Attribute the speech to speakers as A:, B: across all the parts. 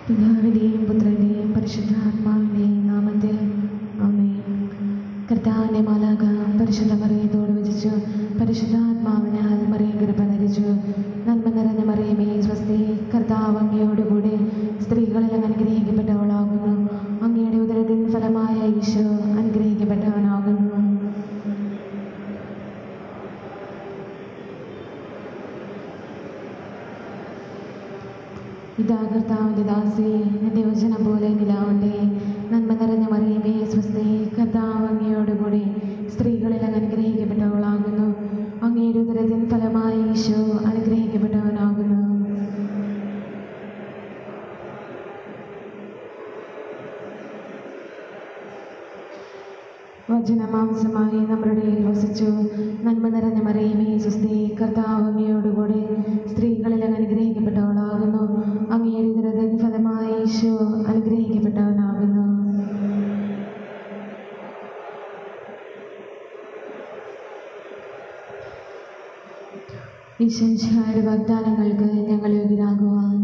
A: പിതാവിൻ്റെയും പുത്രൻ്റെയും പരിശുദ്ധാത്മാവിൻ്റെയും നാമത്തിൽ ആമേൻ കർത്താവിൻ്റെ മാലാക പരിശുദ്ധ മറിയത്തോട് വചിച്ചു പരിശുദ്ധാത്മാവിനാൽ മറിയം കൃപ ധരിച്ചു നന്മ നിറഞ്ഞ മറിയമേ സ്വസ്തി കർത്താവ് അങ്ങയോടുകൂടെ സ്ത്രീകളിൽ അങ്ങ് അനുഗ്രഹിക്കപ്പെട്ടവളാകുന്നു അങ്ങയുടെ ഉദരത്തിൻ ഫലമായ ഈശോ അനുഗ്രഹിക്കപ്പെട്ടവനാകുന്നു ഇതാ കർത്താവിൻ്റെ ദാസി എൻ്റെ വചനം പോലെ നിലാവണ്ടേ നന്മ നിറഞ്ഞ മറിയമേ സ്വസ്തി കർത്താവ് അങ്ങയോടുകൂടി സ്ത്രീകളിൽ അങ്ങ് അനുഗ്രഹിക്കപ്പെട്ടവളാകുന്നു അങ്ങയുടെ ഉദരത്തിൻ ഫലമായി ഈശോ അനുഗ്രഹിക്കപ്പെട്ടവനാകുന്നു വചനമാംസമായി നമ്മുടെ ഇടയിൽ വസിച്ചു നന്മ നിറഞ്ഞ മറിയമേ സുസ്ഥി കർത്താവ് അങ്ങയോടുകൂടെ സ്ത്രീകളിൽ അങ്ങ് അനുഗ്രഹിക്കപ്പെട്ടവളാകുന്നു അങ്ങയുടെ ദുരതൻ ഫലമായി ഈശോ അനുഗ്രഹിക്കപ്പെട്ടവനാകുന്നു ഈശ്വരയുടെ വാഗ്ദാനങ്ങൾക്ക് ഞങ്ങൾ യോഗ്യരാകുവാൻ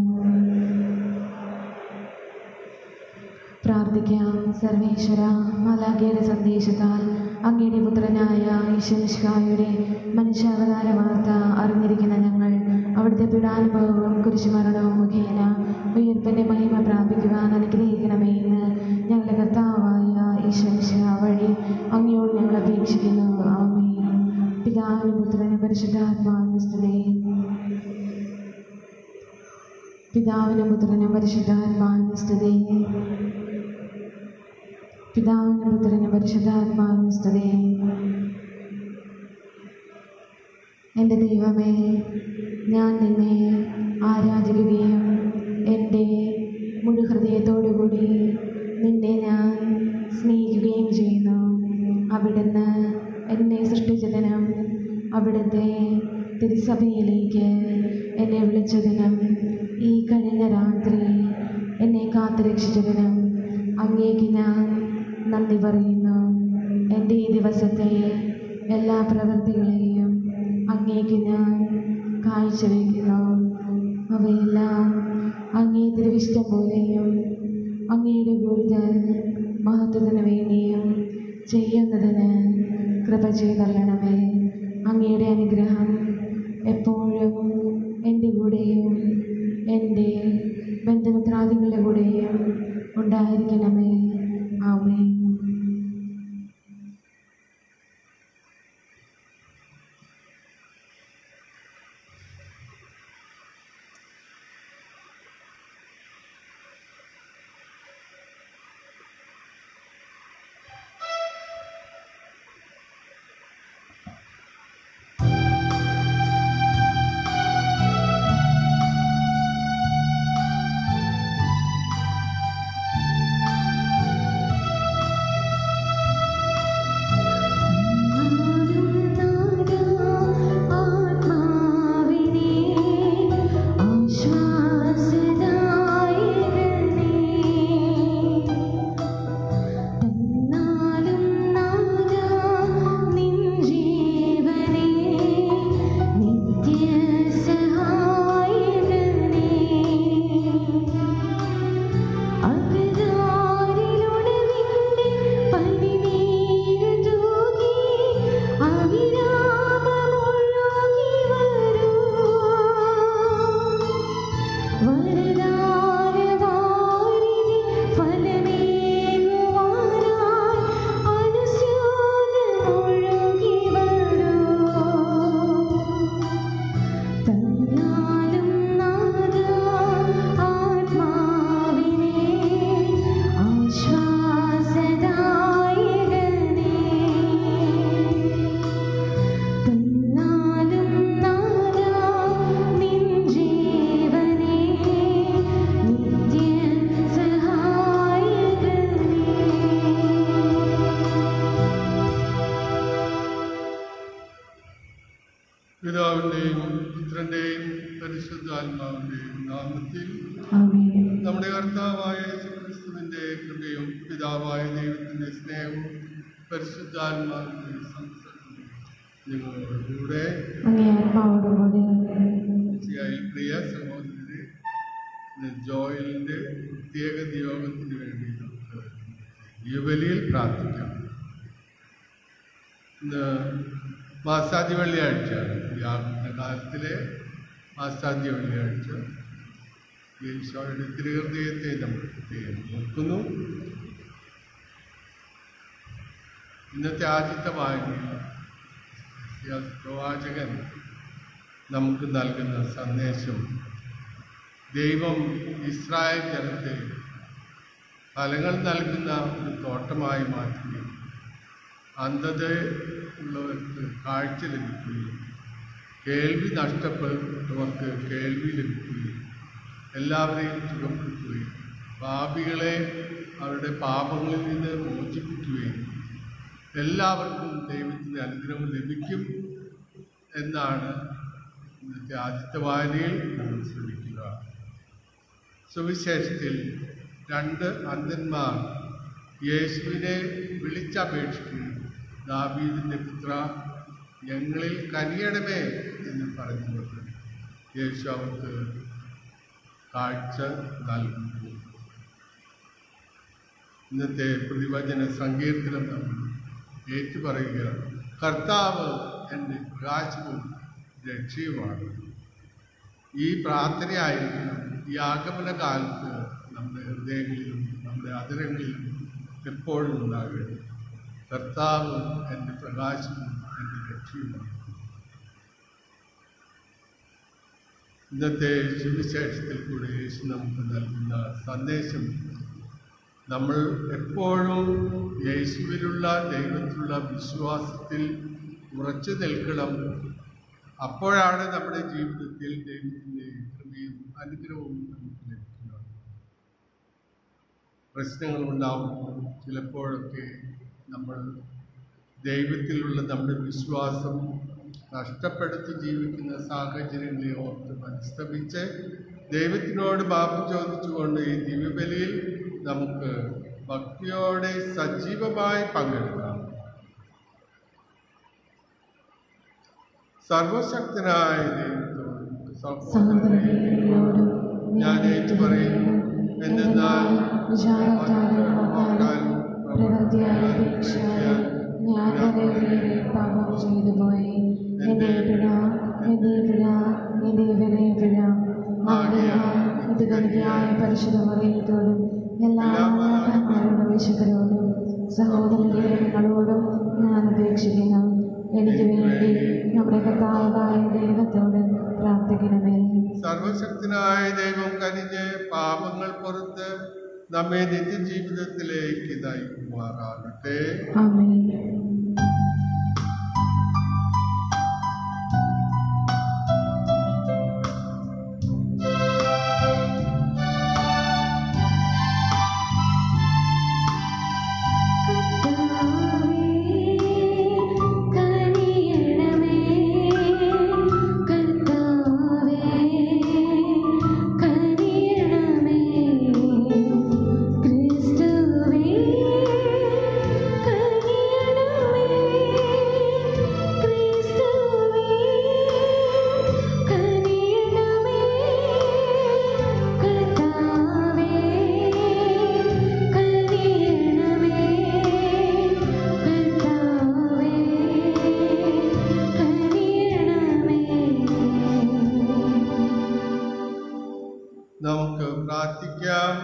A: പ്രാർത്ഥിക്കാം സർവേശ്വര മാലാഖയുടെ സന്ദേശത്താൽ അങ്ങയുടെ പുത്രനായ ഈശ്വരയുടെ മനുഷ്യാവതാര വാർത്ത അറിഞ്ഞിരിക്കുന്ന ഞങ്ങൾ അവിടുത്തെ പീഡാനുഭവവും കുരിശുമരണവും മുഖേന ഉയർപ്പിൻ്റെ മഹിമ പ്രാപിക്കുവാൻ അനുഗ്രഹിക്കണമേ എന്ന് ഞങ്ങളുടെ കർത്താവായ ഈശ്വര വഴി അങ്ങയോട് ഞങ്ങൾ അപേക്ഷിക്കുന്നു ആമേ പിതാവിനും പുത്രനും പരിശുദ്ധാത്മാവിനും സ്തുതി പിതാവിനും പുത്രനും പരിശുദ്ധാത്മാവിനും സ്തുതി പിതാവിനും പുത്രനും പരിശുദ്ധാത്മാവിനും സ്തുതി എൻ്റെ ദൈവമേ ഞാൻ നിന്നെ ആരാധിക്കുകയും എൻ്റെ മുഴു ഹൃദയത്തോടുകൂടി നിന്നെ ഞാൻ സ്നേഹിക്കുകയും ചെയ്യുന്നു അവിടുന്ന് എന്നെ സൃഷ്ടിച്ചതിനും അവിടുത്തെ തിരുസഭയിലേക്ക് എന്നെ വിളിച്ചതിനും ഈ കഴിഞ്ഞ രാത്രി എന്നെ കാത്തുരക്ഷിച്ചതിനും അങ്ങേക്ക് ഞാൻ നന്ദി പറയുന്നു എൻ്റെ ഈ ദിവസത്തെ എല്ലാ പ്രവൃത്തികളെയും അങ്ങേക്ക് ഞാൻ കാഴ്ചവെക്കുന്നു അവയെല്ലാം അങ്ങേ തിരുവിഷ്ടം പോലെയും അങ്ങയുടെ കൂടുതൽ മഹത്വത്തിന് വേണ്ടിയും ചെയ്യുന്നതിന് കൃപ ചെയ്തല്ലണമേ അങ്ങയുടെ അനുഗ്രഹം എപ്പോഴും എൻ്റെ കൂടെയും എൻ്റെ ബന്ധുമിത്രാദികളുടെ കൂടെയും ഉണ്ടായിരിക്കണമേ ആമേ
B: പിതാവിൻ്റെയും പുത്രൻ്റെയും പരിശുദ്ധാത്മാവിൻ്റെയും നാമത്തിൽ
A: ആമേൻ
B: നമ്മുടെ കർത്താവായ ക്രിസ്തുവിൻ്റെ കൃപയും പിതാവായ ദൈവത്തിൻ്റെ സ്നേഹവും പരിശുദ്ധാത്മാവിൻ്റെ സംസർഗവും നിങ്ങളോടുകൂടെ
A: അങ്ങേ ആത്മാവോടുകൂടി
B: തീർച്ചയായും പ്രിയ സഹോദരരെ ഇന്ന് ജോയലിൻ്റെ പ്രത്യേക നിയോഗത്തിന് വേണ്ടി നമുക്ക് യുവലിയിൽ പ്രാർത്ഥിക്കാം ഇന്ന് മാസാദ്യ വെള്ളിയാഴ്ചയാണ് ഈ ആഗമന കാലത്തിലെ മാസാദ്യ വെള്ളിയാഴ്ച ഈശോയുടെ തിരുഹൃദയത്തെ നമ്മൾ പ്രത്യേകം നോക്കുന്നു ഇന്നത്തെ ആദ്യത്തെ വായനയിൽ പ്രവാചകൻ നമുക്ക് നൽകുന്ന സന്ദേശം ദൈവം ഇസ്രായേൽ ജനത്തെ ഫലങ്ങൾ നൽകുന്ന ഒരു തോട്ടമായി മാറ്റുകയും അന്ധത ഉള്ളവർക്ക് കാഴ്ച ലഭിക്കുകയും കേൾവി നഷ്ടപ്പെട്ടവർക്ക് കേൾവി ലഭിക്കുകയും എല്ലാവരെയും സുഖപ്പെടുത്തുകയും പാപികളെ അവരുടെ പാപങ്ങളിൽ നിന്ന് മോചിപ്പിക്കുകയും എല്ലാവർക്കും ദൈവത്തിൻ്റെ അനുഗ്രഹം ലഭിക്കും എന്നാണ് ഇന്നത്തെ ആദ്യത്തെ വായനയിൽ നമ്മൾ ശ്രമിക്കുക സുവിശേഷത്തിൽ രണ്ട് അന്ധന്മാർ യേശുവിനെ വിളിച്ചപേക്ഷിക്കുകയും ദാവീദിൻ്റെ പുത്ര ഞങ്ങളിൽ കനിയണമേ എന്ന് പറഞ്ഞുകൊണ്ട് യേശു അവർക്ക് കാഴ്ച നൽകുന്നു ഇന്നത്തെ പ്രതിവചന സങ്കീർത്തനം നമ്മൾ ഏറ്റുപറയുക കർത്താവ് എൻ്റെ പ്രകാശവും രക്ഷയുമാണ് ഈ പ്രാർത്ഥനയായിരിക്കണം ഈ ആഗമന കാലത്ത് നമ്മുടെ ഹൃദയങ്ങളിലും നമ്മുടെ അതിരങ്ങളിലും എപ്പോഴും ഉണ്ടാകണം കർത്താവ് എൻ്റെ പ്രകാശവും എൻ്റെ രക്ഷയുമാണ് ഇന്നത്തെ സുവിശേഷത്തിൽ കൂടെ യേശു നമുക്ക് നൽകുന്ന സന്ദേശം നമ്മൾ എപ്പോഴും യേശുവിലുള്ള ദൈവത്തിലുള്ള വിശ്വാസത്തിൽ ഉറച്ചു നിൽക്കണം അപ്പോഴാണ് നമ്മുടെ ജീവിതത്തിൽ ദൈവത്തിൻ്റെ കൃപയും അനുഗ്രഹവും നമുക്ക് ലഭിക്കുക പ്രശ്നങ്ങളുണ്ടാവുമ്പോൾ ചിലപ്പോഴൊക്കെ നമ്മൾ ദൈവത്തിലുള്ള നമ്മുടെ വിശ്വാസം നഷ്ടപ്പെടുത്തി ജീവിക്കുന്ന സാഹചര്യങ്ങളെ ഓർത്ത് മനസ്തപിച്ച് ദൈവത്തിനോട് മാപ്പ് ചോദിച്ചുകൊണ്ട് ഈ ദിവ്യബലിയിൽ നമുക്ക് ഭക്തിയോടെ സജീവമായി പങ്കെടുക്കാം സർവശക്തനായ ദൈവത്തോട്
A: സഹോദരങ്ങളോടും
B: ഞാൻ ഏറ്റുപറയുന്നു എന്തെന്നാൽ
A: വിചാരത്താലും വാക്കാലും പ്രവൃത്തിയായ അപേക്ഷയാലും ഞാൻ വളരെയേറെ പാപം ചെയ്തു പോയി എന്റെ പിഴ എന്റെ പിഴ എന്റെ വലിയ പിഴ ആകയാൽ ഇത് കരുതിയായ പരിശുദ്ധ മറിയത്തോടും എല്ലാ മാതാക്കന്മാരോടും വിശുദ്ധരോടും സഹോദരങ്ങളോടും ഞാൻ അപേക്ഷിക്കുന്നു എനിക്ക് വേണ്ടി നമ്മുടെ കർത്താവായ ദൈവത്തോട് പ്രാർത്ഥിക്കണമേ
B: സർവശക്തനായ ദൈവം കനിഞ്ഞ് പാപങ്ങൾ പുറത്ത് നമ്മെ നിത്യജീവിതത്തിലേക്ക് നയിക്കുമാറാകട്ടെ
A: ആമേൻ കനിയണമേ കർത്താവേ കനിയണമേ ക്രിസ്തുവേ കനിയണമേ ക്രിസ്തുവേ കനിയണമേ കർത്താവേ കനിയണമേ കർത്താവേ കനിയണമേ
B: നമുക്ക് പ്രാർത്ഥിക്കാം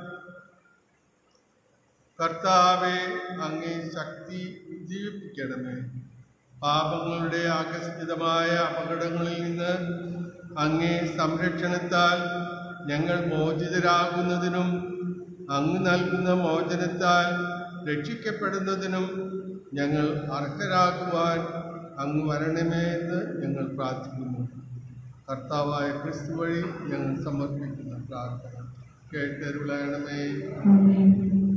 B: കർത്താവെ അങ്ങേ ശക്തി ഉജ്ജീവിപ്പിക്കണമേ പാപങ്ങളുടെ ആകസ്മികമായ അപകടങ്ങളിൽ നിന്ന് അങ്ങേ സംരക്ഷണത്താൽ ഞങ്ങൾ മോചിതരാകുന്നതിനും അങ്ങ് നൽകുന്ന മോചനത്താൽ രക്ഷിക്കപ്പെടുന്നതിനും ഞങ്ങൾ അർഹരാകുവാൻ അങ്ങ് വരണമേ എന്ന് ഞങ്ങൾ പ്രാർത്ഥിക്കുന്നു കർത്താവായ ക്രിസ്തു വഴി ഞങ്ങൾ സമർപ്പിക്കുന്ന പ്രാർത്ഥന കേട്ടരുളയണമേ
A: ആമേൻ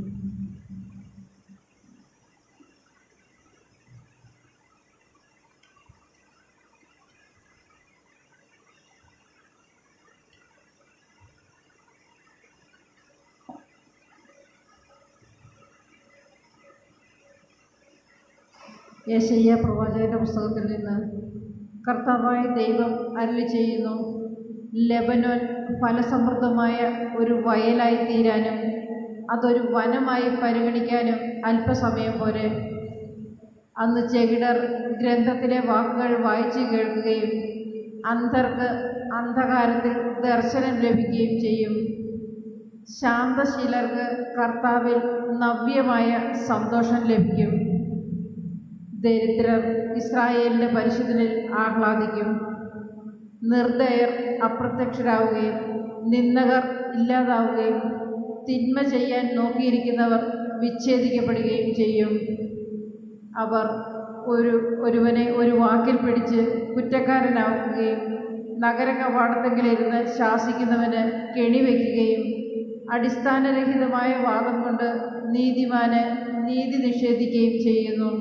C: യേശയ്യ പ്രവാചകന്റെ പുസ്തകത്തിൽ നിന്ന് കർത്താവായ ദൈവം അരുളി ചെയ്യുന്നു ലെബനോൻ ഫലസമൃദ്ധമായ ഒരു വയലായി തീരാനും അതൊരു വനമായി പരിഗണിക്കാനും അല്പസമയം പോരെ അന്ന് ചെകിടർ ഗ്രന്ഥത്തിലെ വാക്കുകൾ വായിച്ചു കേൾക്കുകയും അന്ധർക്ക് അന്ധകാരത്തിൽ ദർശനം ലഭിക്കുകയും ചെയ്യും ശാന്തശീലർക്ക് കർത്താവിൽ നവ്യമായ സന്തോഷം ലഭിക്കും ദരിദ്രർ ഇസ്രായേലിൻ്റെ പരിശുദ്ധനിൽ ആഹ്ലാദിക്കും നിർദ്ദയർ അപ്രത്യക്ഷരാവുകയും നിന്ദകർ ഇല്ലാതാവുകയും തിന്മ ചെയ്യാൻ നോക്കിയിരിക്കുന്നവർ വിച്ഛേദിക്കപ്പെടുകയും ചെയ്യും അവർ ഒരു ഒരുവനെ ഒരു വാക്കിൽ പിടിച്ച് കുറ്റക്കാരനാക്കുകയും നഗര കവാടത്തെങ്കിലിരുന്ന് ശാസിക്കുന്നവന് കെണിവെക്കുകയും അടിസ്ഥാനരഹിതമായ വാദം കൊണ്ട് നീതിമാന് നീതി നിഷേധിക്കുകയും ചെയ്യുന്നു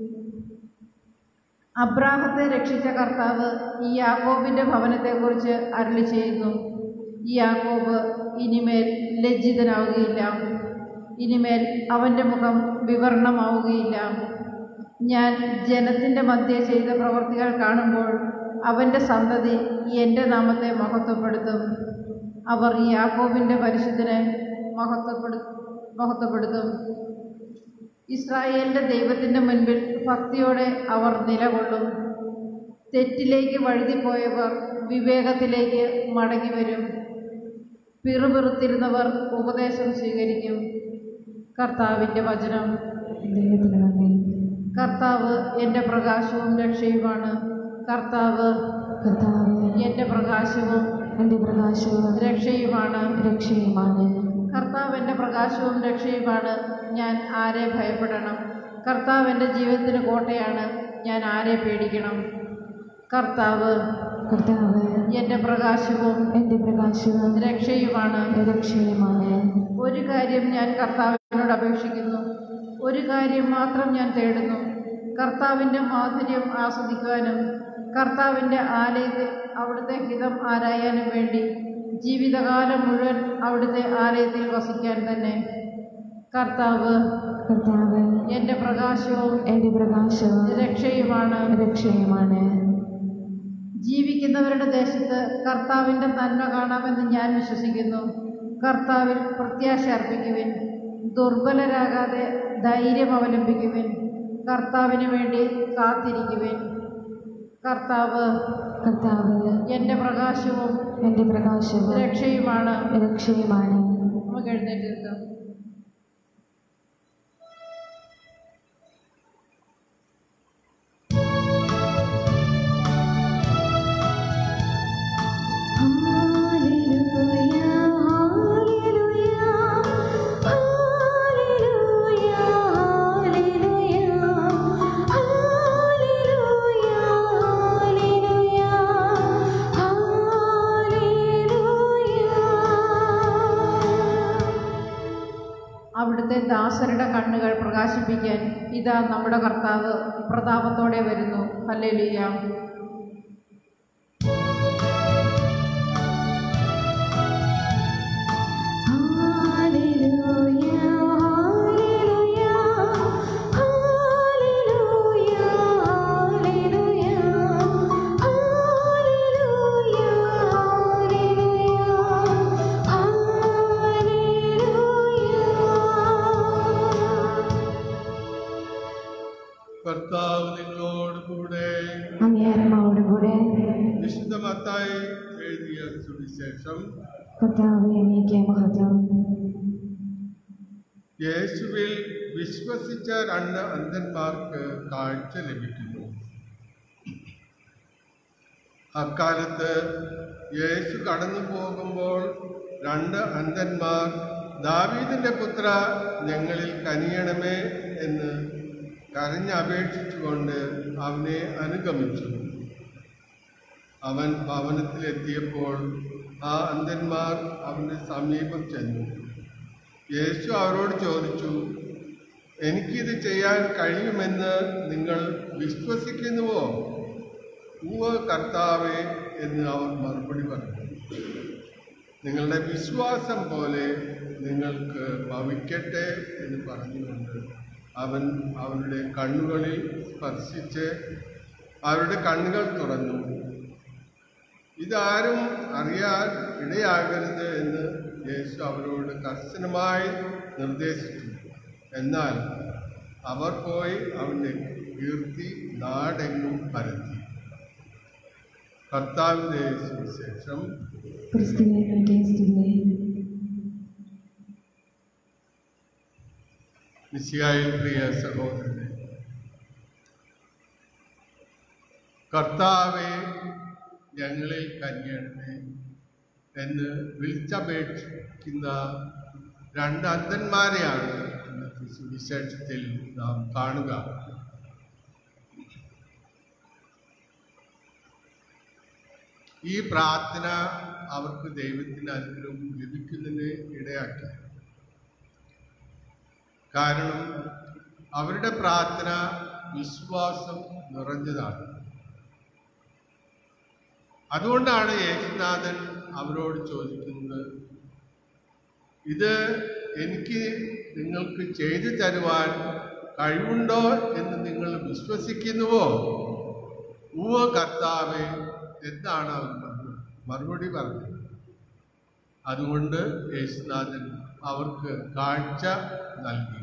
C: അബ്രാഹത്തെ രക്ഷിച്ച കർത്താവ് ഈ യാക്കോബിൻ്റെ ഭവനത്തെക്കുറിച്ച് അരുളി ചെയ്യുന്നു ഈ യാക്കോബ് ഇനിമേൽ ലജ്ജിതനാവുകയില്ല ഇനിമേൽ അവൻ്റെ മുഖം വിവരണമാവുകയില്ല ഞാൻ ജനത്തിൻ്റെ മധ്യേ ചെയ്ത പ്രവർത്തികൾ കാണുമ്പോൾ അവൻ്റെ സന്തതി എൻ്റെ നാമത്തെ മഹത്വപ്പെടുത്തും അവർ ഈ യാക്കോബിൻ്റെ പരിശുദ്ധനെ മഹത്വപ്പെടു മഹത്വപ്പെടുത്തും ഇസ്രായേലിൻ്റെ ദൈവത്തിൻ്റെ മുൻപിൽ ഭക്തിയോടെ അവർ നിലകൊള്ളും തെറ്റിലേക്ക് വഴുതിപ്പോയവർ വിവേകത്തിലേക്ക് മടങ്ങി വരും പിറുപിറുത്തിരുന്നവർ ഉപദേശം സ്വീകരിക്കും കർത്താവിൻ്റെ വചനം
A: ദൈവത്തിന് നന്ദി
C: കർത്താവ് എൻ്റെ പ്രകാശവും രക്ഷയുമാണ് കർത്താവ്
A: കർത്താവ്
C: എൻ്റെ പ്രകാശവും
A: എൻ്റെ പ്രകാശവും
C: രക്ഷയുമാണ്
A: രക്ഷയുമാണ്
C: കർത്താവ് എൻ്റെ പ്രകാശവും രക്ഷയുമാണ് ഞാൻ ആരെ ഭയപ്പെടണം കർത്താവ് എൻ്റെ ജീവിതത്തിന് കോട്ടയാണ് ഞാൻ ആരെ പേടിക്കണം കർത്താവ്
A: കർത്താവ്
C: എൻ്റെ പ്രകാശവും
A: എൻ്റെ പ്രകാശവും
C: രക്ഷയുമാണ്
A: രക്ഷയുമാണ്
C: ഒരു കാര്യം ഞാൻ കർത്താവിനോട് അപേക്ഷിക്കുന്നു ഒരു കാര്യം മാത്രം ഞാൻ തേടുന്നു കർത്താവിൻ്റെ മാധുര്യം ആസ്വദിക്കുവാനും കർത്താവിൻ്റെ ആലയത്തിൽ അവിടുത്തെ ഹിതം ആരായാനും വേണ്ടി ജീവിതകാലം മുഴുവൻ അവിടുത്തെ ആലയത്തിൽ വസിക്കാൻ തന്നെ കർത്താവ്
A: കർത്താവ്
C: എൻ്റെ പ്രകാശവും
A: എൻ്റെ പ്രകാശവും
C: രക്ഷയുമാണ്
A: രക്ഷയുമാണ്
C: ജീവിക്കുന്നവരുടെ ദേശത്ത് കർത്താവിൻ്റെ നന്മ കാണാമെന്ന് ഞാൻ വിശ്വസിക്കുന്നു കർത്താവിൽ പ്രത്യാശ അർപ്പിക്കുവിൻ ദുർബലരാകാതെ ധൈര്യം അവലംബിക്കുവിൻ കർത്താവിന് വേണ്ടി കാത്തിരിക്കുവിൻ കർത്താവ്
A: കർത്താവ്
C: എൻ്റെ പ്രകാശവും
A: എൻ്റെ പ്രകാശവും
C: രക്ഷയുമാണ്
A: രക്ഷയുമാണ്
C: നമുക്ക് എഴുന്നേറ്റ് നിൽക്കാം
A: ഹല്ലേലൂയ ഹല്ലേലൂയ ഹല്ലേലൂയ ഹല്ലേലൂയ ഹല്ലേലൂയ
C: അവിടുത്തെ ദാസരുടെ കണ്ണുകൾ പ്രകാശിപ്പിക്കാൻ ഇതാ നമ്മുടെ കർത്താവ് പ്രതാപത്തോടെ വരുന്നു ഹല്ലേലൂയ
A: ഹല്ലേലൂയ ഹല്ലേലൂയ ഹല്ലേലൂയ ഹല്ലേലൂയ ഹല്ലേലൂയ
B: കർത്താവ് നിങ്ങളോട് കൂടെ
A: അങ്ങേരമാവോടുകൂടെ
B: വിശുദ്ധ മത്തായി എഴുതിയ സുവിശേഷം
A: കർത്താവെ എനിക്ക് മഹത്വം
B: യേശുവിൽ വിശ്വസിച്ച രണ്ട് അന്ധന്മാർക്ക് കാഴ്ച ലഭിക്കുന്നു അക്കാലത്ത് യേശു കടന്നു പോകുമ്പോൾ രണ്ട് അന്ധന്മാർ ദാവീദിന്റെ പുത്ര ഞങ്ങളിൽ കനിയണമേ എന്ന് കരഞ്ഞപേക്ഷിച്ചുകൊണ്ട് അവനെ അനുഗമിച്ചു അവൻ ഭവനത്തിലെത്തിയപ്പോൾ ആ അന്ധന്മാർ അവന്റെ സമീപം ചെന്നു യേശു അവരോട് ചോദിച്ചു എനിക്കിത് ചെയ്യാൻ കഴിയുമെന്ന് നിങ്ങൾ വിശ്വസിക്കുന്നുവോ ഉവ്വ് കർത്താവേ എന്ന് അവർ മറുപടി പറഞ്ഞു നിങ്ങളുടെ വിശ്വാസം പോലെ നിങ്ങൾക്ക് ഭവിക്കട്ടെ എന്ന് പറഞ്ഞുകൊണ്ട് അവൻ അവരുടെ കണ്ണുകളിൽ സ്പർശിച്ച് അവരുടെ കണ്ണുകൾ തുറന്നു ഇതാരും അറിയാൻ ഇടയാകരുത് എന്ന് യേശു അവരോട് കർശനമായി നിർദ്ദേശിച്ചു എന്നാൽ അവർ പോയി അവൻ്റെ കീർത്തി നാടെങ്ങും പരത്തി കർത്താവിൻ്റെ സുവിശേഷം
A: ക്രിസ്തുവേ നിന്റെ സ്തുതി
B: നിശ്ചയായ പ്രിയ സഹോദരനെ കർത്താവെ ഞങ്ങളിൽ കന്യണമേ എന്ന് വിളിച്ചപേക്ഷിക്കുന്ന രണ്ട് അന്ധന്മാരെയാണ് ഇന്നത്തെ സുവിശേഷത്തിൽ നാം കാണുക ഈ പ്രാർത്ഥന അവർക്ക് ദൈവത്തിൻ്റെ അനുഗ്രഹം ലഭിക്കുന്നതിന് ഇടയാക്കി കാരണം അവരുടെ പ്രാർത്ഥന വിശ്വാസം നിറഞ്ഞതാണ് അതുകൊണ്ടാണ് യേശുനാഥൻ അവരോട് ചോദിക്കുന്നത് ഇത് എനിക്ക് നിങ്ങൾക്ക് ചെയ്തു തരുവാൻ കഴിവുണ്ടോ എന്ന് നിങ്ങൾ വിശ്വസിക്കുന്നുവോ ഉവ കർത്താവെ എന്താണ് അവർ പറഞ്ഞത് മറുപടി പറഞ്ഞത് അതുകൊണ്ട് യേശുനാഥൻ അവർക്ക് കാഴ്ച നൽകി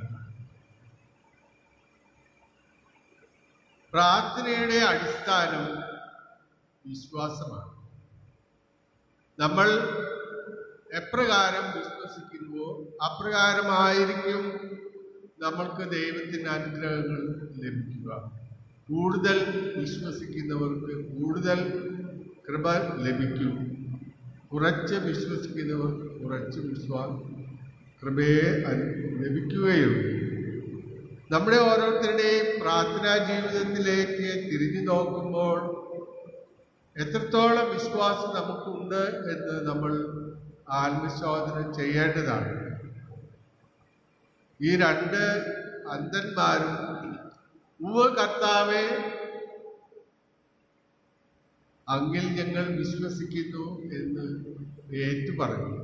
B: പ്രാർത്ഥനയുടെ അടിസ്ഥാനം വിശ്വാസമാണ് നമ്മൾ എപ്രകാരം വിശ്വസിക്കുന്നുവോ അപ്രകാരമായിരിക്കും നമ്മൾക്ക് ദൈവത്തിൻ്റെ അനുഗ്രഹങ്ങൾ ലഭിക്കുക കൂടുതൽ വിശ്വസിക്കുന്നവർക്ക് കൂടുതൽ കൃപ ലഭിക്കും കുറച്ച് വിശ്വസിക്കുന്നവർക്ക് കുറച്ച് വിശ്വാസം കൃപയെ അനു- ലഭിക്കുകയുള്ളൂ നമ്മുടെ ഓരോരുത്തരുടെയും പ്രാർത്ഥനാ ജീവിതത്തിലേക്ക് തിരിഞ്ഞു നോക്കുമ്പോൾ എത്രത്തോളം വിശ്വാസം നമുക്കുണ്ട് എന്ന് നമ്മൾ ആത്മശോധന ചെയ്യേണ്ടതാണ് ഈ രണ്ട് അന്ധന്മാരും ഉവ കർത്താവെ അങ്ങിൽ ഞങ്ങൾ വിശ്വസിക്കുന്നു എന്ന് ഏറ്റു പറഞ്ഞു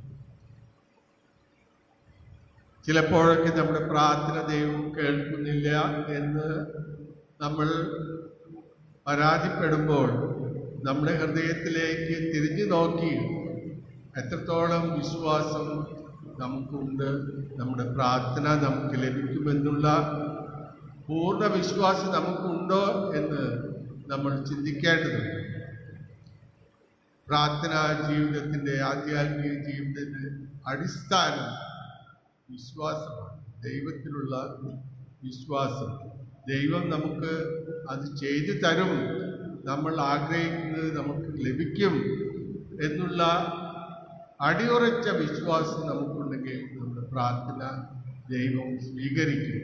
B: ചിലപ്പോഴൊക്കെ നമ്മുടെ പ്രാർത്ഥന ദൈവം കേൾക്കുന്നില്ല എന്ന് നമ്മൾ പരാതിപ്പെടുമ്പോൾ നമ്മുടെ ഹൃദയത്തിലേക്ക് തിരിഞ്ഞു നോക്കി എത്രത്തോളം വിശ്വാസം നമുക്കുണ്ട് നമ്മുടെ പ്രാർത്ഥന നമുക്ക് ലഭിക്കുമെന്നുള്ള പൂർണ്ണ വിശ്വാസം നമുക്കുണ്ടോ എന്ന് നമ്മൾ ചിന്തിക്കേണ്ടതുണ്ട് പ്രാർത്ഥനാ ജീവിതത്തിൻ്റെ ആധ്യാത്മിക ജീവിതത്തിൻ്റെ അടിസ്ഥാനം വിശ്വാസമാണ് ദൈവത്തിലുള്ള വിശ്വാസം ദൈവം നമുക്ക് അത് ചെയ്തു തരും നമ്മൾ ആഗ്രഹിക്കുന്നത് നമുക്ക് ലഭിക്കും എന്നുള്ള അടിയുറച്ച വിശ്വാസം നമുക്കുണ്ടെങ്കിൽ നമ്മുടെ പ്രാർത്ഥന ദൈവം സ്വീകരിക്കും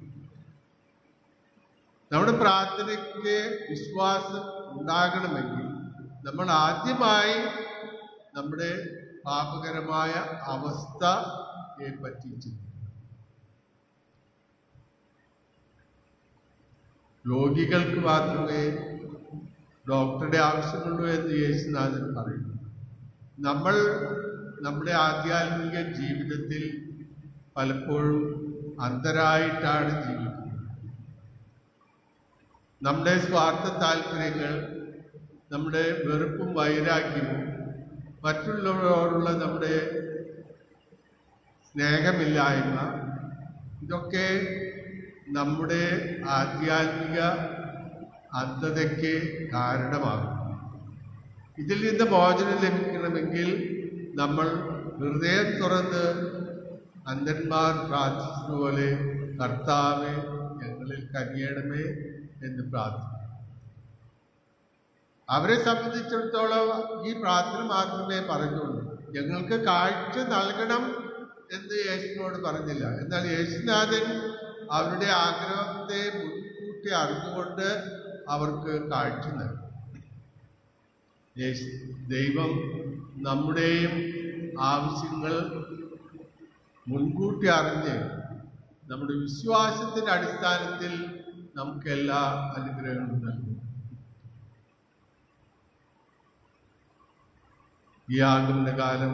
B: നമ്മുടെ പ്രാർത്ഥനയ്ക്ക് വിശ്വാസം ഉണ്ടാകണമെങ്കിൽ നമ്മൾ ആദ്യമായി നമ്മുടെ പാപകരമായ അവസ്ഥയെ പറ്റി ചിന്തിക്കണം രോഗികൾക്ക് മാത്രമേ ഡോക്ടറുടെ ആവശ്യമുള്ളൂ എന്ന് യേശുനാഥൻ പറയുന്നു നമ്മൾ നമ്മുടെ ആധ്യാത്മിക ജീവിതത്തിൽ പലപ്പോഴും അന്ധരായിട്ടാണ് ജീവിക്കുന്നത് നമ്മുടെ സ്വാർത്ഥ താല്പര്യങ്ങൾ നമ്മുടെ വെറുപ്പും വൈരാഗ്യവും മറ്റുള്ളവരോടുള്ള നമ്മുടെ സ്നേഹമില്ലായ്മ ഇതൊക്കെ നമ്മുടെ ആധ്യാത്മിക അന്ധതയ്ക്ക് കാരണമാകും ഇതിൽ നിന്ന് മോചനം ലഭിക്കണമെങ്കിൽ നമ്മൾ ഹൃദയം തുറന്ന് അന്ധന്മാർ പ്രാർത്ഥിച്ചതുപോലെ കർത്താവെ ഞങ്ങളിൽ കനിയണമേ എന്ന് പ്രാർത്ഥിക്കും അവരെ സംബന്ധിച്ചിടത്തോളം ഈ പ്രാർത്ഥന മാത്രമേ പറഞ്ഞുള്ളൂ ഞങ്ങൾക്ക് കാഴ്ച നൽകണം എന്ന് യേശുവിനോട് പറഞ്ഞില്ല എന്നാൽ യേശുനാഥൻ അവരുടെ ആഗ്രഹത്തെ മുൻകൂട്ടി അറിഞ്ഞുകൊണ്ട് അവർക്ക് കാഴ്ച നൽകി യേശു ദൈവം നമ്മുടെയും ആവശ്യങ്ങൾ മുൻകൂട്ടി അറിഞ്ഞ് നമ്മുടെ വിശ്വാസത്തിൻ്റെ അടിസ്ഥാനത്തിൽ നമുക്ക് എല്ലാ അനുഗ്രഹങ്ങളും നൽകും ഈ ആഗമനകാലം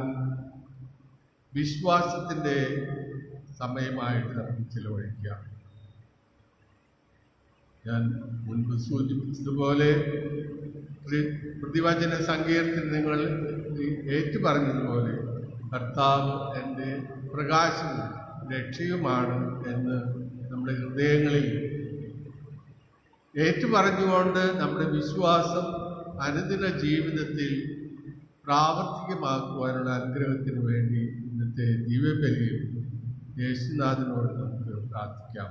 B: വിശ്വാസത്തിൻ്റെ സമയമായിട്ട് നമുക്ക് ചിലവഴിക്കാം ഞാൻ മുൻപ് സൂചിപ്പിച്ചതുപോലെ പ്രി- പ്രതിവചന സങ്കീർത്തനം നിങ്ങൾ ഏറ്റു പറഞ്ഞതുപോലെ കർത്താവ് എൻ്റെ പ്രകാശവും രക്ഷയുമാണ് എന്ന് നമ്മുടെ ഹൃദയങ്ങളിൽ ഏറ്റുപറഞ്ഞുകൊണ്ട് നമ്മുടെ വിശ്വാസം അനുദിന ജീവിതത്തിൽ പ്രാവർത്തികമാക്കുവാനുള്ള അനുഗ്രഹത്തിന് വേണ്ടി ഇന്നത്തെ ദിവ്യബലിയിൽ യേശുനാഥനോട് നമുക്ക് പ്രാർത്ഥിക്കാം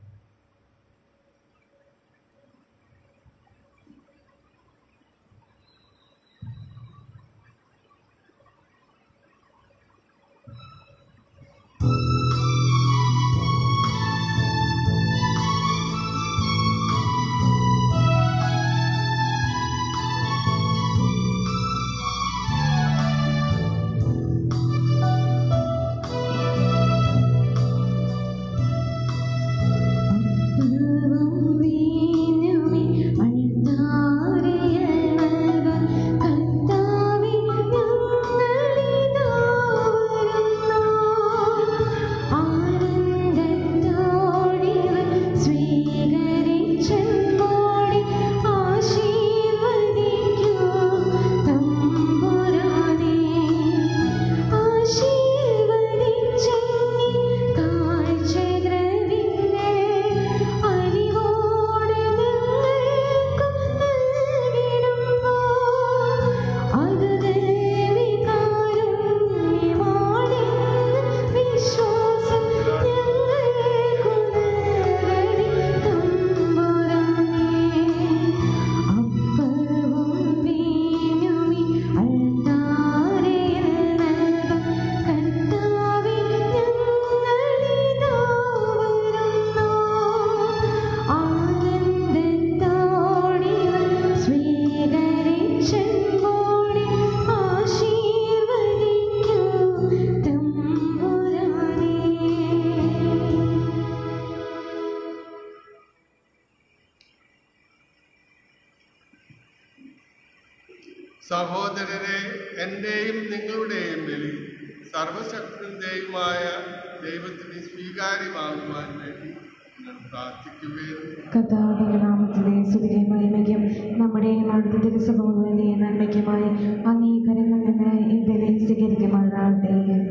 B: സഹോദരരെ എൻ്റെയും നിങ്ങളുടെയും ബലി സർവശക്തന്റെയുമായ ദൈവത്തിന് സ്വീകാര്യമാകുവാൻ വേണ്ടി നിങ്ങൾ പ്രാർത്ഥിക്കുകയും
A: കർത്താവിന്റെ നാമത്തിലെ സ്തുതിയും മഹിമയ്ക്കും നമ്മുടെയും അവിടുത്തെ തിരുസഭകളുടെ നന്മയ്ക്കുമായി അംഗീകാരങ്ങളിൽ നിന്ന് ഈ ബലി സ്വീകരിക്കുമാറാകട്ടെ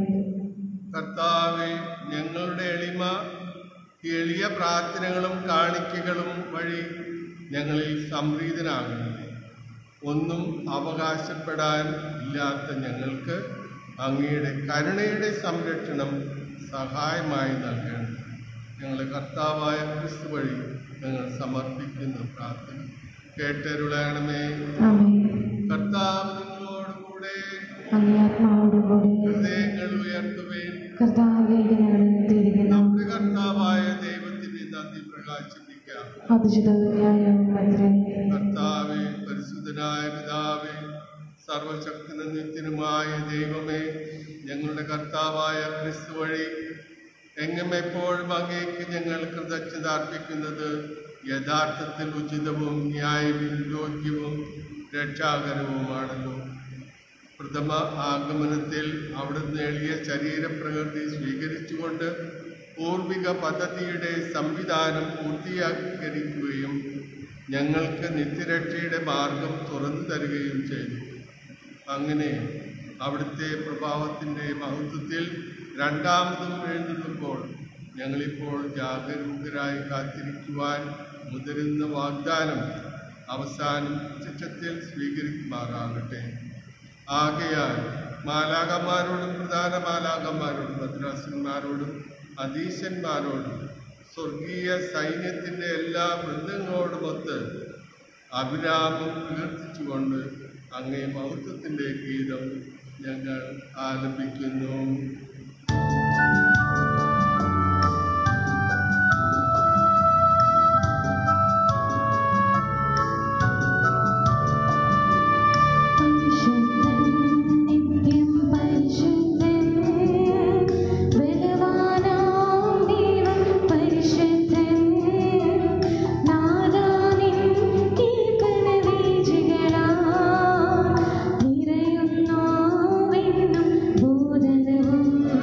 B: കർത്താവെ ഞങ്ങളുടെ എളിമ എളിയ പ്രാർത്ഥനകളും കാണിക്കകളും വഴി ഞങ്ങളിൽ സംപ്രീതനാകുന്നത് ഒന്നും അവകാശപ്പെടാൻ ഇല്ലാത്ത ഞങ്ങൾക്ക് അങ്ങയുടെ കരുണയുടെ സംരക്ഷണം സഹായമായി നൽകണം ഞങ്ങളുടെ കർത്താവായ ക്രിസ്തു വഴി ഞങ്ങൾ സമർപ്പിക്കുന്ന പ്രാർത്ഥന കേട്ടരുളയണമേ
A: ആമേ
B: കർത്താവ് നിങ്ങളോടുകൂടെ
A: അങ്ങേ ആത്മാവോടുകൂടി
B: ഹൃദയങ്ങൾ ഉയർത്തുവേൻ
A: കർത്താവിലേക്ക് ഞങ്ങൾ എത്തിയിരിക്കുന്നു
B: നമ്മുടെ കർത്താവായ ദൈവത്തിന്റെ നന്ദി പ്രകാശിപ്പിക്കാം
A: അതിശുദ്ധനായ ഭദ്രേ
B: കർത്താവെ പരിശുദ്ധനായ പിതാവേ സർവശക്തനും നിത്യനുമായ ദൈവമേ ഞങ്ങളുടെ കർത്താവായ ക്രിസ്തു വഴി എങ്ങും എപ്പോഴും അങ്ങേക്ക് ഞങ്ങൾ കൃതജ്ഞത അർപ്പിക്കുന്നത് യഥാർത്ഥത്തിൽ ഉചിതവും ന്യായവും യോഗ്യവും രക്ഷാകരവുമാണല്ലോ പ്രഥമ ആഗമനത്തിൽ അവിടുന്ന് എളിയ ശരീരപ്രകൃതി സ്വീകരിച്ചുകൊണ്ട് പൂർവിക പദ്ധതിയുടെ സംവിധാനം പൂർത്തീകരിക്കുകയും ഞങ്ങൾക്ക് നിത്യരക്ഷയുടെ മാർഗം തുറന്നു തരികയും ചെയ്തു അങ്ങനെ അവിടുത്തെ പ്രഭാവത്തിൻ്റെ മഹത്വത്തിൽ രണ്ടാമതും എഴുന്നള്ളുമ്പോൾ ഞങ്ങളിപ്പോൾ ജാഗരൂകരായി കാത്തിരിക്കുവാൻ മുതിരുന്ന വാഗ്ദാനം അവസാനം ശിക്ഷത്തിൽ സ്വീകരിക്കുമാറാകട്ടെ ആകയാൽ മാലാകന്മാരോടും പ്രധാന മാലാകന്മാരോടും ഭദ്രാസന്മാരോടും അധീശന്മാരോടും സ്വർഗീയ സൈന്യത്തിൻ്റെ എല്ലാ വൃന്ദങ്ങളോടുമൊത്ത് അഭിരാമം കീർത്തിച്ചുകൊണ്ട് അങ്ങേ മഹത്വത്തിൻ്റെ ഗീതം ഞങ്ങൾ ആലപിക്കുന്നു
A: പരിശുദ്ധൻ നിത്യം പരിശുദ്ധൻ ബലവാനാം ദൈവം പരിശുദ്ധൻ നാദാനിൻ കീർത്തന വീചികളാൽ നിറയുന്നുവെന്നും ഭൂതലവും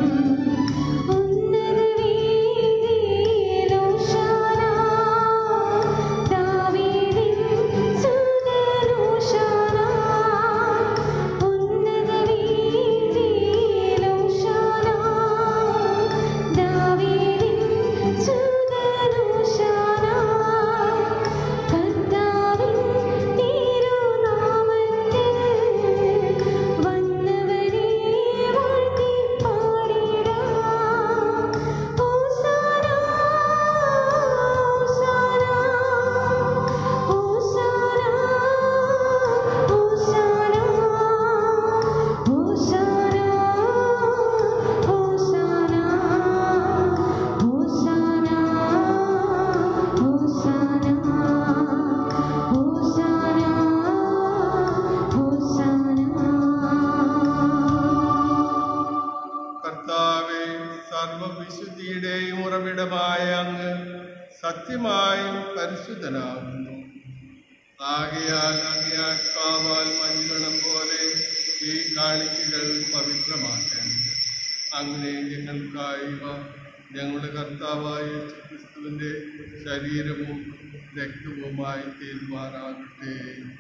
B: സർവവിശുദ്ധിയുടെയും ഉറവിടമായ അങ്ങ് സത്യമായും പരിശുദ്ധനാകുന്നു ആകയാൽ അങ്ങേ ആത്മാവാൽ മഞ്ഞുകണം പോലെ ഈ കാണിക്കകൾ പവിത്രമാക്കണം അങ്ങനെ ഞങ്ങൾക്കായി ഇവ ഞങ്ങളുടെ കർത്താവായ യേശു ക്രിസ്തുവിൻ്റെ ശരീരവും രക്തവുമായി തീരുമാനാകട്ടെ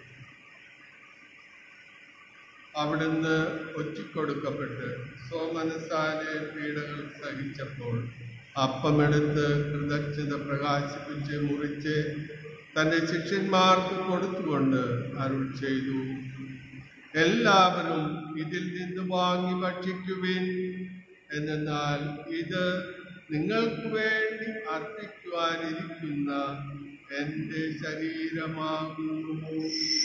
B: അവിടുന്ന് ഒറ്റിക്കൊടുക്കപ്പെട്ട് സ്വമനസാലെ പീഡകൾ സഹിച്ചപ്പോൾ അപ്പമെടുത്ത് കൃതജ്ഞത പ്രകാശിപ്പിച്ച് മുറിച്ച് തൻ്റെ ശിഷ്യന്മാർക്ക് കൊടുത്തുകൊണ്ട് അരുൾ ചെയ്തു എല്ലാവരും ഇതിൽ നിന്ന് വാങ്ങി ഭക്ഷിക്കുവിൻ എന്നാൽ ഇത് നിങ്ങൾക്ക് വേണ്ടി അർപ്പിക്കുവാനിരിക്കുന്ന എൻ്റെ ശരീരമാകുന്നു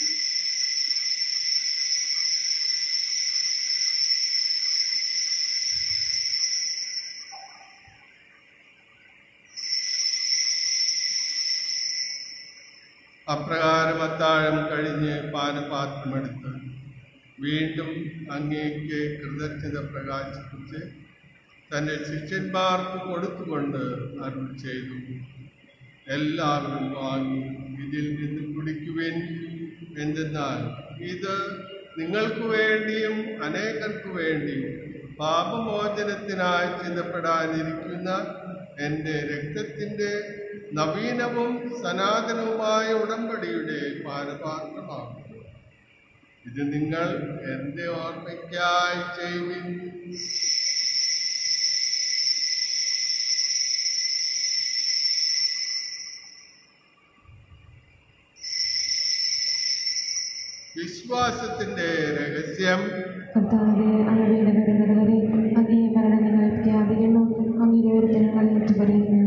B: അപ്രകാരം അത്താഴം കഴിഞ്ഞ് പാനപാത്രമെടുത്ത് വീണ്ടും അങ്ങേക്ക് കൃതജ്ഞത പ്രകാശിപ്പിച്ച് തന്റെ ശിഷ്യന്മാർക്ക് കൊടുത്തുകൊണ്ട് അരുൾ ചെയ്തു എല്ലാവരും വാങ്ങി ഇതിൽ നിന്ന് കുടിക്കുവിൻ എന്തെന്നാൽ ഇത് നിങ്ങൾക്ക് വേണ്ടിയും അനേകർക്ക് വേണ്ടിയും പാപമോചനത്തിനായി ചിന്തപ്പെടാനിരിക്കുന്ന എൻ്റെ രക്തത്തിൻ്റെ നവീനവും സനാതനവുമായ ഉടമ്പടിയുടെ പാനപാത്രമാകുന്നു ഇത് നിങ്ങൾ എൻ്റെ ഓർമ്മയ്ക്കായി ചെയ്യുവിൻ വിശ്വാസത്തിന്റെ രഹസ്യം
A: കർത്താവെ അങ്ങ് വീട് വരുന്നത് വരെ അങ്ങേ മരണം ഞങ്ങൾ പ്രഖ്യാപിക്കുന്നു അങ്ങയുടെ ഉയരത്തിൽ ഞങ്ങൾ ഏറ്റുപറയുന്നു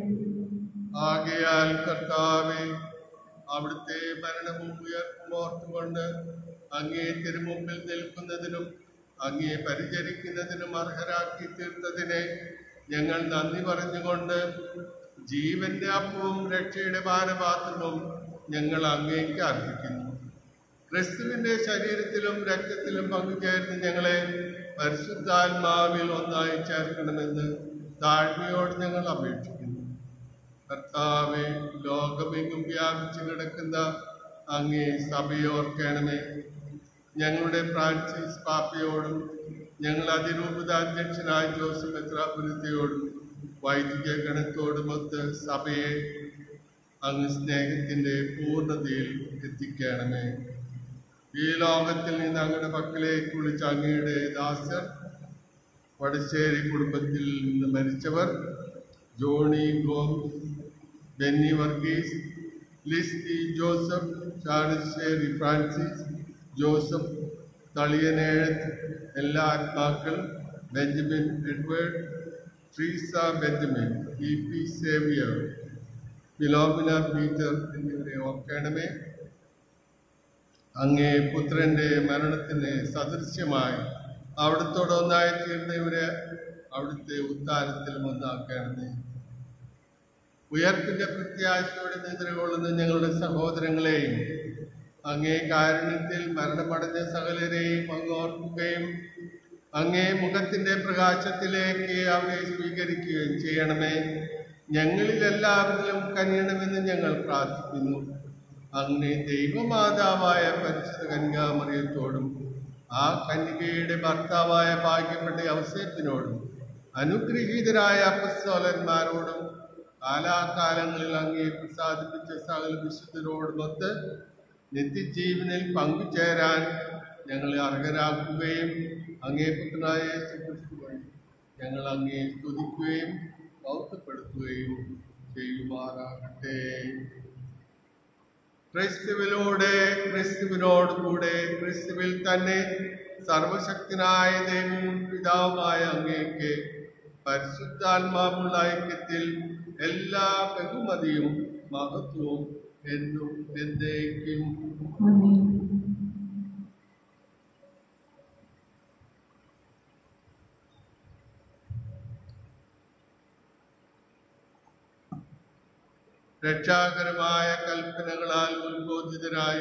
B: ആകയാൽ കർത്താവെ അവിടുത്തെ മരണവും ഉയർപ്പും ഓർത്തുകൊണ്ട് അങ്ങേ തിരുമുമ്പിൽ നിൽക്കുന്നതിനും അങ്ങേ പരിചരിക്കുന്നതിനും അർഹരാക്കി തീർത്തതിനെ ഞങ്ങൾ നന്ദി പറഞ്ഞുകൊണ്ട് ജീവന്റെ അപ്പവും രക്ഷയുടെ പാനപാത്രവും ഞങ്ങൾ അങ്ങേക്ക് അർപ്പിക്കുന്നു ക്രിസ്തുവിന്റെ ശരീരത്തിലും രക്തത്തിലും പങ്കുചേർന്ന് ഞങ്ങളെ പരിശുദ്ധാത്മാവിൽ ഒന്നായി ചേർക്കണമെന്ന് താഴ്മയോട് ഞങ്ങൾ അപേക്ഷിക്കുന്നു കർത്താവെ ലോകമെങ്ങും വ്യാപിച്ചു കിടക്കുന്ന അങ്ങേ സഭയെ ഓർക്കണമേ ഞങ്ങളുടെ ഫ്രാൻസിസ് പാപ്പയോടും ഞങ്ങൾ അതിരൂപത അധ്യക്ഷനായ ജോസഫ് മെത്രാപുരത്തെയോടും വൈദിക ഗണത്തോടുമൊത്ത് സഭയെ അങ്ങ് സ്നേഹത്തിന്റെ പൂർണ്ണതയിൽ എത്തിക്കണമേ ഈ ലോകത്തിൽ നിന്ന് അങ്ങയുടെ പക്കലേക്ക് വിളിച്ച അങ്ങയുടെ ദാസർ വടശ്ശേരി കുടുംബത്തിൽ നിന്ന് മരിച്ചവർ Johnny Gomes Benny Varghese Listy Joseph Chanassery Francis Joseph Thaliyanezhath എല്ലാ ആത്മാക്കൾ Benjamin Edward Treesa Benjamin E P Xavier Philomina Peter എന്നിവരെ ഓർക്കണമേ അങ്ങേ പുത്രന്റെ മരണത്തിന് സദൃശ്യമായി അവിടുത്തോട് ഒന്നായി തീർന്നവരെ അവിടുത്തെ ഉത്താരത്തിലും ഒന്നാക്കണമേ ഉയർപ്പിന്റെ പ്രത്യാശയോടെ നിദ്രകൊള്ളുന്ന ഞങ്ങളുടെ സഹോദരങ്ങളെയും അങ്ങേ കാരുണ്യത്തിൽ മരണമടഞ്ഞ സകലരെയും അങ്ങ് ഓർക്കുകയും അങ്ങേ മുഖത്തിന്റെ പ്രകാശത്തിലേക്ക് അവരെ സ്വീകരിക്കുകയും ചെയ്യണമേ ഞങ്ങളിൽ എല്ലാവരിലും കനിയണമെന്ന് ഞങ്ങൾ പ്രാർത്ഥിക്കുന്നു അങ്ങനെ ദൈവമാതാവായ പരിശുദ്ധ കന്യാമറിയത്തോടും ആ കന്യകയുടെ ഭർത്താവായ ഭാഗ്യപ്പെട്ട ഔസേപ്പിനോടും അനുഗ്രഹീതരായ അപ്പസ്തോലന്മാരോടും കാലാകാലങ്ങളിൽ അങ്ങേ പ്രസാദിപ്പിച്ച സകല വിശുദ്ധരോടുമൊത്ത് നിത്യജീവനിൽ പങ്കുചേരാൻ ഞങ്ങളെ അർഹരാക്കുകയും അങ്ങേ പുത്രനായ യേശു ക്രിസ്തു വഴി ഞങ്ങൾ അങ്ങേ സ്തുതിക്കുകയും ബൗദ്ധപ്പെടുത്തുകയും ചെയ്യുമാറാകട്ടെ ക്രിസ്തുവിലൂടെ ക്രിസ്തുവിനോട് കൂടെ ക്രിസ്തുവിൽ തന്നെ സർവശക്തനായ ദൈവവും പിതാവുമായ അങ്ങേക്ക് പരിശുദ്ധാത്മാവുള്ള ഐക്യത്തിൽ എല്ലാ ബഹുമതിയും മഹത്വവും എന്നും എന്നേക്കും
A: ആമേൻ
B: രക്ഷാകരമായ കൽപ്പനകളാൽ ഉത്ബോധിതരായി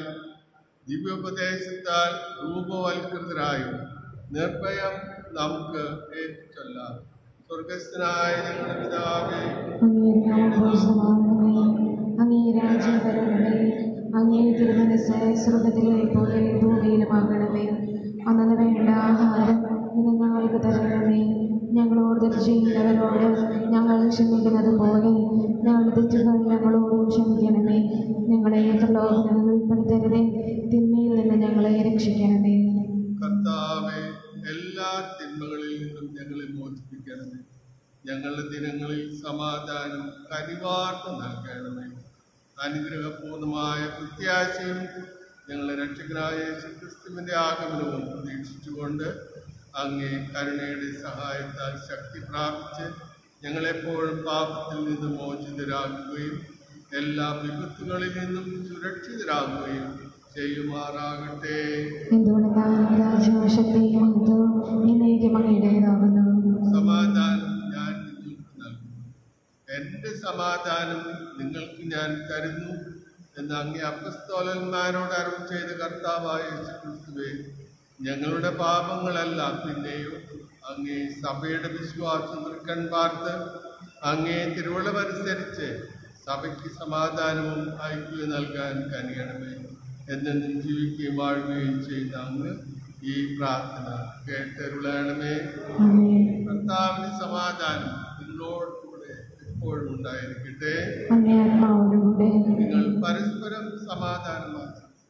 B: ദിവ്യോപദേശത്താൽ രൂപവൽകൃതരായും നിർഭയം നമുക്ക് ഏറ്റുചൊല്ലാം സ്വർഗസ്ഥനായ ഞങ്ങളുടെ പിതാവേ
A: അങ്ങേ നാമഭൂഷണമാകണമേ അങ്ങേ രാജ്യം വരണമേ അങ്ങേ തിരുമനസ് സ്വർഗത്തിലെ പോലെ ഭൂമിയിലുമാകണമേ അന്നു വേണ്ട ആഹാരം ഇന്ന് ഞങ്ങൾക്ക് തരണമേ ഞങ്ങളോട് തെറ്റ് ചെയ്യുന്നവരോട് ഞങ്ങൾ ക്ഷമിക്കുന്നത് പോലെ ഞങ്ങളുടെ തെറ്റുകൾ ഞങ്ങളോടും ക്ഷമിക്കണമേ ഞങ്ങളെ പ്രലോഭനങ്ങൾ ഉൾപ്പെടുത്തരുതേ തിന്മയിൽ നിന്ന് ഞങ്ങളെ രക്ഷിക്കണമേ
B: കർത്താവെ എല്ലാ തിന്മകളിൽ നിന്നും ഞങ്ങളെ മോചിപ്പിക്കണമേ ഞങ്ങളുടെ ദിനങ്ങളിൽ സമാധാനം കനിവാർത്ത നൽകണമേ അനുഗ്രഹപൂർണമായ പ്രത്യാശയും ഞങ്ങളുടെ രക്ഷകനായ യേശുക്രിസ്തുവിന്റെ ആഗമനവും പ്രതീക്ഷിച്ചുകൊണ്ട് അങ്ങേ കരുണയുടെ സഹായത്താൽ ശക്തി പ്രാപിച്ച് ഞങ്ങളെപ്പോഴും പാപത്തിൽ നിന്ന് മോചിതരാകുകയും എല്ലാ വിപത്തുകളിൽ നിന്നും സുരക്ഷിതരാകുകയും ചെയ്യുമാറാകട്ടെ
A: എന്തുകൊണ്ടെന്നാൽ രാജ്യവും ശക്തിയും മഹത്വവും എന്നേക്കും അങ്ങയുടേതാകുന്നു
B: സമാധാനം ഞാൻ നിങ്ങൾക്ക് നൽകുന്നു എൻ്റെ സമാധാനം നിങ്ങൾക്ക് ഞാൻ തരുന്നു എന്ന് അങ്ങേ അപ്പസ്തോലന്മാരോട് അറിവ് ചെയ്ത കർത്താവായ യേശുക്രിസ്തുവേ ഞങ്ങളുടെ പാപങ്ങളല്ല പിന്നെയോ അങ്ങേ സഭയുടെ വിശ്വാസം തൃക്കൺ പാർത്ത് അങ്ങേ തിരുവള്ളമനുസരിച്ച് സഭയ്ക്ക് സമാധാനവും ഐക്യവും നൽകാൻ കനിയണമേ എന്നെന്നും ജീവിക്കുകയും വാഴുകയും ചെയ്യുന്ന അങ്ങ് ഈ പ്രാർത്ഥന കേട്ടരുളണമേ
A: ആമേൻ.
B: കർത്താവിന് സമാധാനം നിങ്ങളോട് കൂടെ എപ്പോഴും ഉണ്ടായിരിക്കട്ടെ
A: അങ്ങേ ആത്മാവോടുകൂടെ
B: നിങ്ങൾ പരസ്പരം സമാധാനമാണ്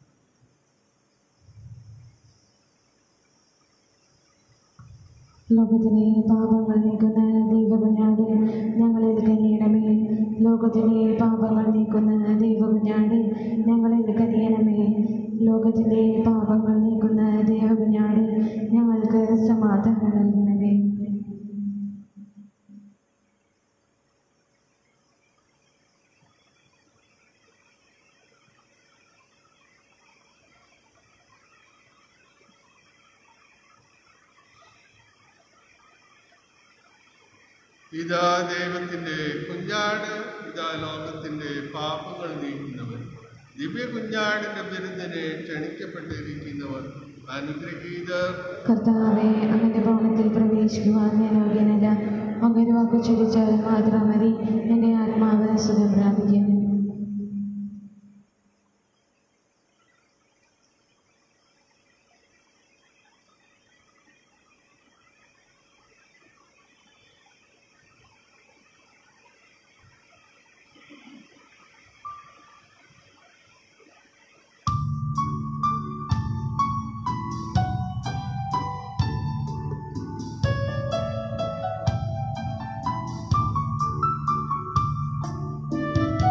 A: ലോകത്തിലെ പാപങ്ങൾ നീക്കുന്ന ദൈവകുഞ്ഞാട് ഞങ്ങളിൽ കനിയണമേ ലോകത്തിലെ പാപങ്ങൾ നീക്കുന്ന ദൈവകുഞ്ഞാട് ഞങ്ങളിൽ കനിയണമേ ലോകത്തിലെ പാപങ്ങൾ നീക്കുന്ന ദൈവകുഞ്ഞാട് ഞങ്ങൾക്ക് സമാധാനം നൽകണമേ
B: ഇതാ ദൈവത്തിന്റെ കുഞ്ഞാട് ഇതാ ലോകത്തിന്റെ പാപങ്ങൾ നീക്കുന്നവൻ ദിവ്യ കുഞ്ഞാടിന്റെ വിരുന്നിനെ ക്ഷണിക്കപ്പെട്ടിരിക്കുന്നവർ അനുഗ്രഹീതർ
A: കർത്താവെ അങ്ങന്റെ ഭവനത്തിൽ പ്രവേശിക്കുവാൻ ഞാൻ യോഗ്യനല്ല അങ്ങനെ വാക്കു ചൊരിച്ചാൽ മാത്രം മതി എൻ്റെ ആത്മാവ് സുഖം പ്രാപിക്കും
D: ും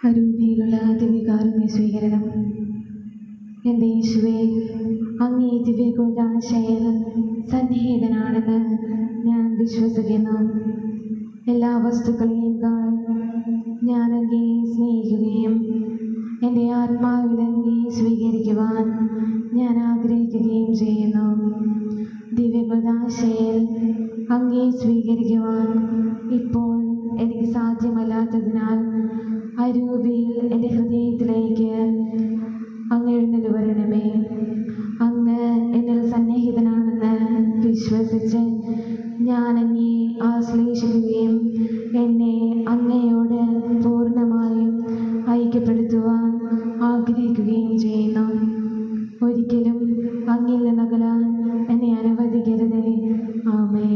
A: അരൂപിയിലുള്ള ദിവ്യകാരുണ്യ സ്വീകരണം എൻ്റെ യേശുവേ അങ്ങേ ദിവ്യകൂടാശയൽ സന്നിഹിതനാണെന്ന് ഞാൻ വിശ്വസിക്കുന്നു എല്ലാ വസ്തുക്കളെയും ഞാൻ അങ്ങേ സ്നേഹിക്കുകയും എൻ്റെ ആത്മാവിൽ അങ്ങേ സ്വീകരിക്കുവാൻ ഞാൻ ആഗ്രഹിക്കുകയും ചെയ്യുന്നു ദിവ്യകുദാശയിൽ അങ്ങേ സ്വീകരിക്കുവാൻ ഇപ്പോൾ എനിക്ക് സാധ്യമല്ലാത്തതിനാൽ അരൂപിയിൽ എൻ്റെ ഹൃദയത്തിലേക്ക് അങ്ങ് എഴുന്നള്ളി വരണമേ അങ്ങ് എന്നിൽ സന്നിഹിതനാണെന്ന് വിശ്വസിച്ച് ഞാൻ അങ്ങേ ആശ്ലേഷിക്കുകയും എന്നെ അങ്ങയോട് പൂർണ്ണമായും ഐക്യപ്പെടുത്തുവാൻ ആഗ്രഹിക്കുകയും ചെയ്യുന്നു ഒരിക്കലും അങ്ങിൽ നിന്നകലാൻ എന്നെ അനുവദിക്കരുതേ ആമേ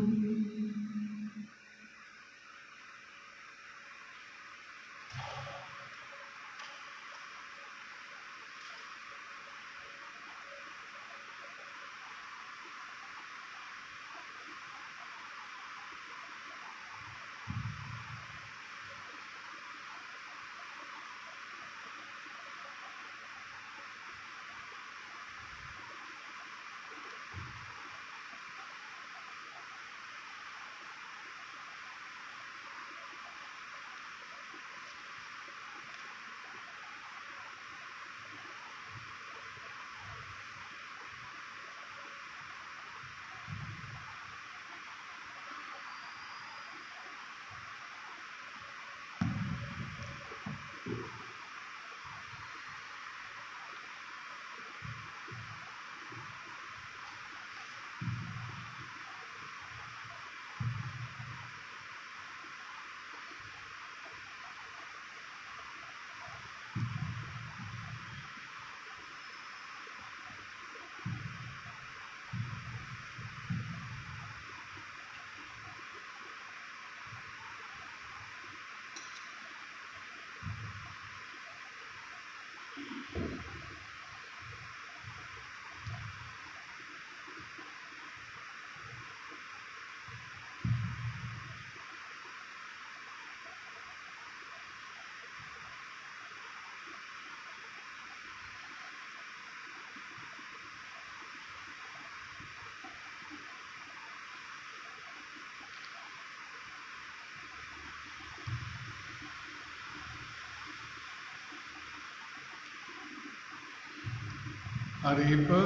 B: അറിയിപ്പ്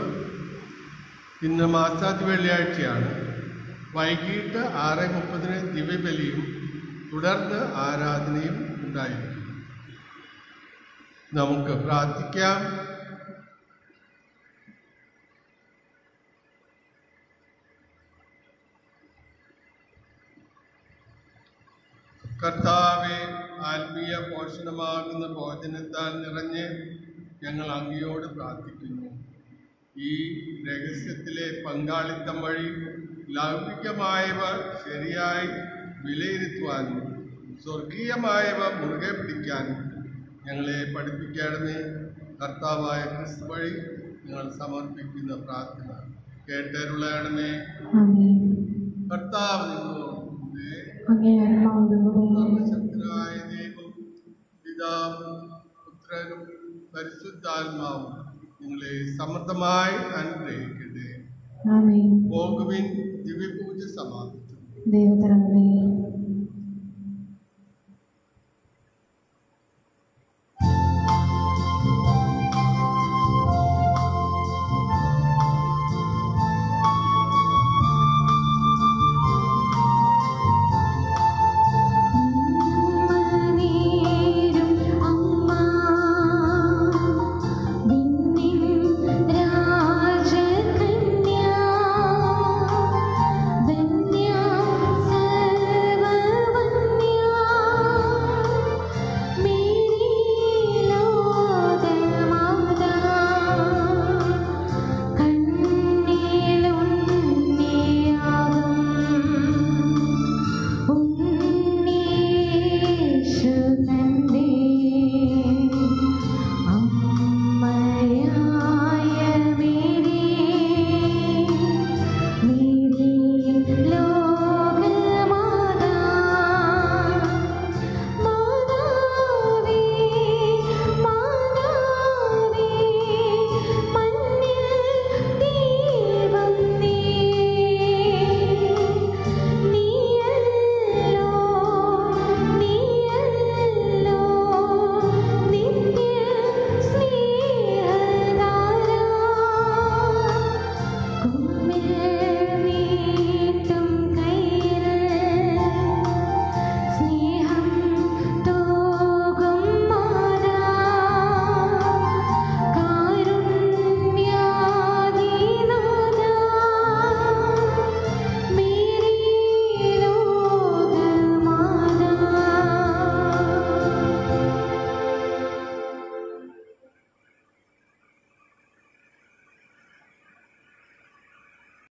B: ഇന്ന് മാസാദ് വെള്ളിയാഴ്ചയാണ് വൈകിട്ട് ആറ് മുപ്പതിന് ദിവ്യബലിയും തുടർന്ന് ആരാധനയും ഉണ്ടായിരിക്കും നമുക്ക് പ്രാർത്ഥിക്കാം കർത്താവെ ആത്മീയ പോഷണമാകുന്ന ഭോജനത്താൽ നിറഞ്ഞ് ഞങ്ങൾ അങ്ങയോട് പ്രാർത്ഥിക്കുന്നു ഈ രഹസ്യത്തിലെ പങ്കാളിത്തം വഴി ലൗകികമായവ ശരിയായി വിലയിരുത്തുവാനും സ്വർഗീയമായവ മുറുകെ പിടിക്കാനും ഞങ്ങളെ പഠിപ്പിക്കണമേ കർത്താവായ ക്രിസ്തു വഴി ഞങ്ങൾ സമർപ്പിക്കുന്ന പ്രാർത്ഥന കേട്ടരുളയണമേ
A: ആമേ
B: കർത്താവ് നിങ്ങളോടുകൂടെ
A: അങ്ങേ ആത്മാവോടുകൂടെ
B: സർവശക്തനായ ദൈവം പിതാവും പുത്രനും പരിശുദ്ധാത്മാവും നിങ്ങളെ സമൃദ്ധമായി അനുഗ്രഹിക്കട്ടെ
A: ആമേ
B: പോകുവിൻ ദിവ്യപൂജ സമാപിച്ചു
A: ദൈവത്തിനേ